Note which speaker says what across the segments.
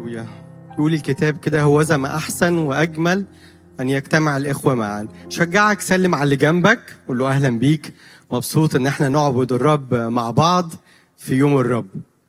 Speaker 1: هللويا يقول الكتاب كده هو ما أحسن وأجمل أن يجتمع الإخوة معا شجعك سلم على اللي جنبك قول له أهلا بيك مبسوط إن احنا نعبد الرب مع بعض في يوم الرب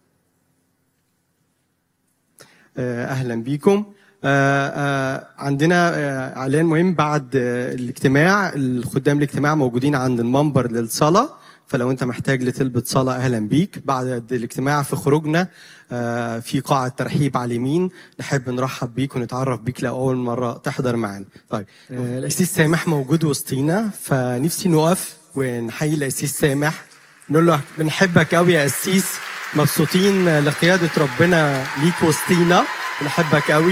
Speaker 1: آه، أهلا بيكم آه، آه، عندنا آه، إعلان مهم بعد آه، الاجتماع الخدام الاجتماع موجودين عند المنبر للصلاة فلو أنت محتاج لتلبس صلاة أهلا بيك بعد الاجتماع في خروجنا آه، في قاعة ترحيب على اليمين نحب نرحب بيك ونتعرف بيك لأول مرة تحضر معانا طيب آه، الأسيس سامح موجود وسطينا فنفسي نقف ونحيي الأسيس سامح نقول له بنحبك قوي يا أسيس مبسوطين لقيادة ربنا ليك وسطينا بنحبك قوي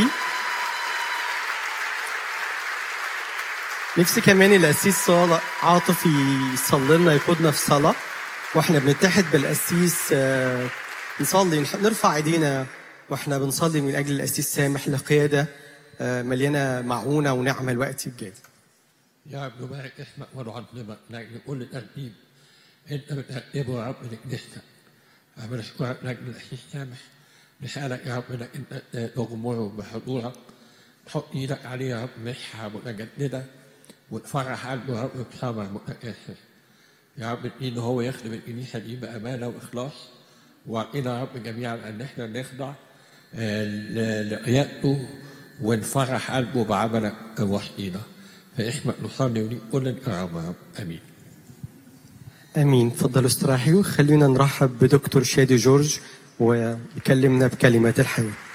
Speaker 1: نفسي كمان القسيس صالح عاطف يصلي لنا يقودنا في صلاة واحنا بنتحد بالقسيس آه، نصلي نح- نرفع ايدينا واحنا بنصلي من اجل القسيس سامح لقيادة آه، مليانة معونة ونعمة الوقت الجاي
Speaker 2: يا رب نبارك اسمك ونعظمك لأجل كل الترتيب أنت بترتبه يا رب لكنيستك أنا بنشكرك لأجل الأسيس سامح نسألك يا رب إنك أنت تغمره بحضورك تحط إيدك عليه يا رب مسحة متجددة وتفرح قلبه يا رب بصبر متكسر يا رب ادينه هو يخدم الكنيسة دي بأمانة وإخلاص وأعطينا يا رب جميعا أن احنا نخضع آه، ل- لقيادته ونفرح قلبه بعملك وحدينا فاسمك نصلي وليك كل الكرامة يا رب آمين
Speaker 1: امين اتفضلوا استراحوا خلينا نرحب بدكتور شادي جورج ويكلمنا بكلمات الحياه